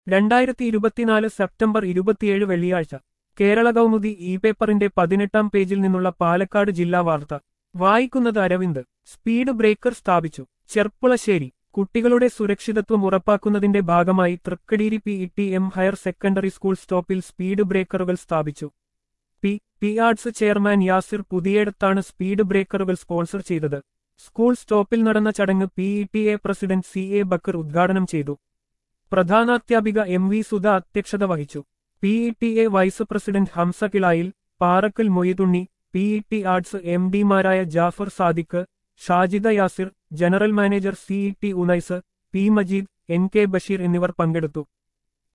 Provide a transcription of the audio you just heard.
രണ്ടായിരത്തി ഇരുപത്തിനാല് സെപ്റ്റംബർ ഇരുപത്തിയേഴ് വെള്ളിയാഴ്ച കേരള കൗമുദി ഇ പേപ്പറിന്റെ പതിനെട്ടാം പേജിൽ നിന്നുള്ള പാലക്കാട് ജില്ലാ വാർത്ത വായിക്കുന്നത് അരവിന്ദ് സ്പീഡ് ബ്രേക്കർ സ്ഥാപിച്ചു ചെർപ്പുളശ്ശേരി കുട്ടികളുടെ സുരക്ഷിതത്വം ഉറപ്പാക്കുന്നതിന്റെ ഭാഗമായി Thrikkadeeri P E T M higher secondary school സ്റ്റോപ്പിൽ സ്പീഡ് ബ്രേക്കറുകൾ സ്ഥാപിച്ചു P P arts chairman Yasir പുതിയടത്താണ് സ്പീഡ് ബ്രേക്കറുകൾ സ്പോൺസർ ചെയ്തത് സ്കൂൾ സ്റ്റോപ്പിൽ നടന്ന ചടങ്ങ് P E T A president C A Bakkar ഉദ്ഘാടനം ചെയ്തു പ്രധാനാധ്യാപിക എം വി സുധ അധ്യക്ഷത വഹിച്ചു P E T A vice president Hamsa Kilayil Parakkal Moithunni P E T arts M ഡിമാരായ Jafar Sadiq Shajida Yasir general manager C E T Unais P Majeed N K Basheer എന്നിവർ പങ്കെടുത്തു